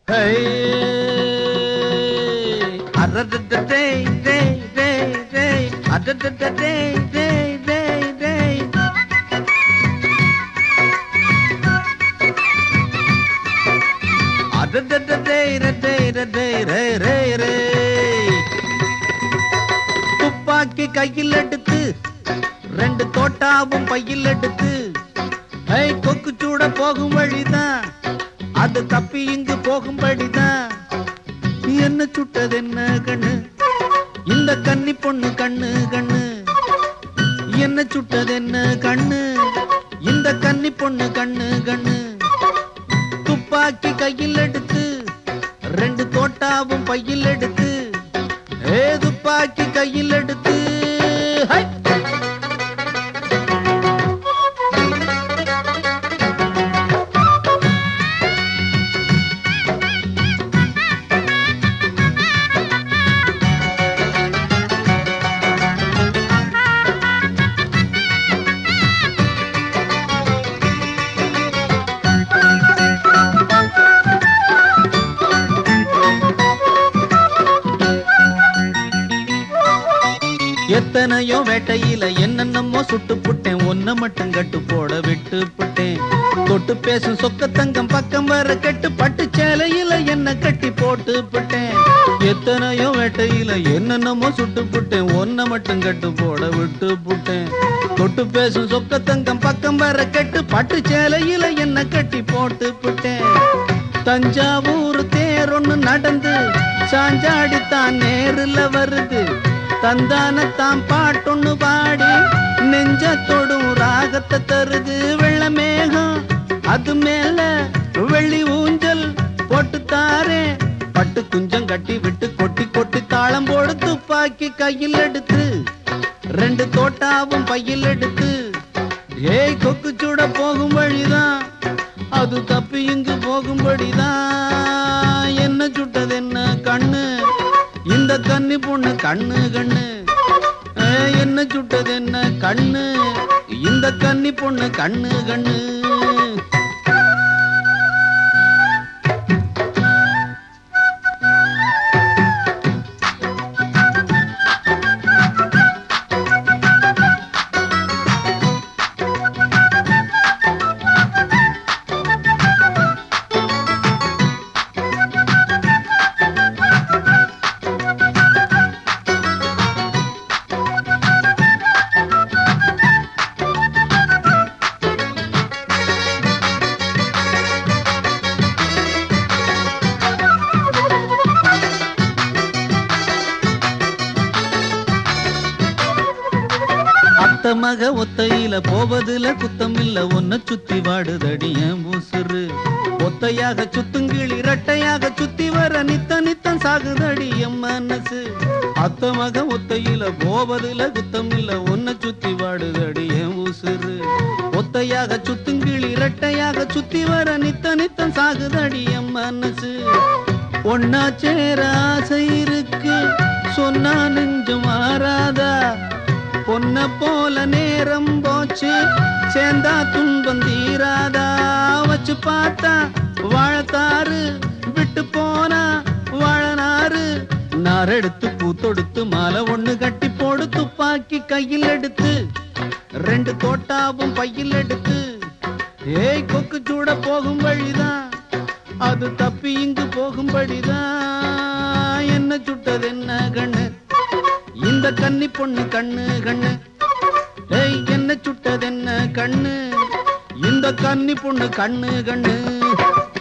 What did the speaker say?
Hey, adadadadey, dey, dey, dey, adadadadey, dey, dey, dey. adadadadey, redey, redey, ரே, ரே, ரே. துப்பாக்கி கையில் எடுத்து ரெண்டு தோட்டாவும் பையில் எடுத்து ஐ கொக்கு சூட போகும் வழிதான் அது தப்பி இங்கு போகும்படிதான் என்ன சுட்டது என்ன கண்ணு இந்த கன்னி பொண்ணு கண்ணு கண்ணு என்ன சுட்டது என்ன கண்ணு இந்த கன்னி பொண்ணு கண்ணு கண்ணு துப்பாக்கி கையில் எடுத்து ரெண்டு தோட்டாவும் பையில் எடுத்து ஏ துப்பாக்கி கையில் எடுத்து ஹை! எத்தனையோ வேட்டையில என்னென்னமோ சுட்டு புட்டேன் ஒன்ன மட்டும் கட்டு போட விட்டு புட்டேன் தொட்டு பேசும் சொக்க தங்கம் பக்கம் வர கட்டு பட்டு சேலையில என்ன கட்டி போட்டு புட்டேன் எத்தனையோ வேட்டையில என்னென்னமோ சுட்டு புட்டேன் ஒன்ன மட்டும் கட்டு போட விட்டு புட்டேன் தொட்டு பேசும் சொக்க தங்கம் பக்கம் வர கட்டு பட்டு சேலையில என்ன கட்டி போட்டு புட்டேன் தஞ்சாவூர் தேரொன்னு நடந்து சாஞ்சாடித்தான் நேருல வருது தந்தானத்தாம் பாட்டொன்னு பாடி நெஞ்சத்தொடும் ராகத்தை தருது வெள்ள மேகம் அது மேல வெள்ளி ஊஞ்சல் போட்டு தாரே பட்டு குஞ்சம் கட்டி விட்டு கொட்டி கொட்டி தாளம் போடு துப்பாக்கி கையில் எடுத்து ரெண்டு தோட்டாவும் பையில் எடுத்து ஏய் கொக்கு சூட போகும் வழிதான் அது தப்பி இங்கு போகும்படிதான் என்ன சுட்டது என்ன கண்ணு இந்த கன்னி பொண்ணு கண்ணு கண்ணு ஏய், என்ன சுட்டது என்ன கண்ணு இந்த கன்னி பொண்ணு கண்ணு கண்ணு அத்த மக ஒத்தையில போவதுல குத்தம் இல்ல ஒன்ன சுத்தி வாடுதடி என் உசுறு ஒத்தையாக சுத்துங்கிளி இரட்டையாக சுத்தி வர நித்த நித்தம் சாகுதடி என் மனசு அத்த மக ஒத்தையில போவதுல குத்தம் இல்ல ஒன்ன சுத்தி வாடுதடி என் உசுறு ஒத்தையாக சுத்துங்கிளி இரட்டையாக சுத்தி வர நித்த நித்தம் சாகுதடி என் மனசு ஒன்னா சேர ஆசை இருக்கு சொன்னா நெஞ்சு மாறாதா பொன்ன போல நேரம் போச்சு சேர்ந்தா துன்பம் தீராதா வச்சு பார்த்தா வாழத்தாறு விட்டு போனா வாழனாறு நார் எடுத்து பூ தொடுத்து மாலை ஒண்ணு கட்டி போடு துப்பாக்கி கையில் எடுத்து ரெண்டு தோட்டாவும் பையில் எடுத்து ஏய் கொக்கு சூட போகும் வழிதான் அது தப்பி இங்கு போகும்படிதான் என்ன சுட்டது என்ன கண்ணு இந்த கன்னி பொண்ணு கண்ணு கண்ணு ஏய் என்ன சுட்டது என்ன கண்ணு இந்த கன்னி பொண்ணு கண்ணு கண்ணு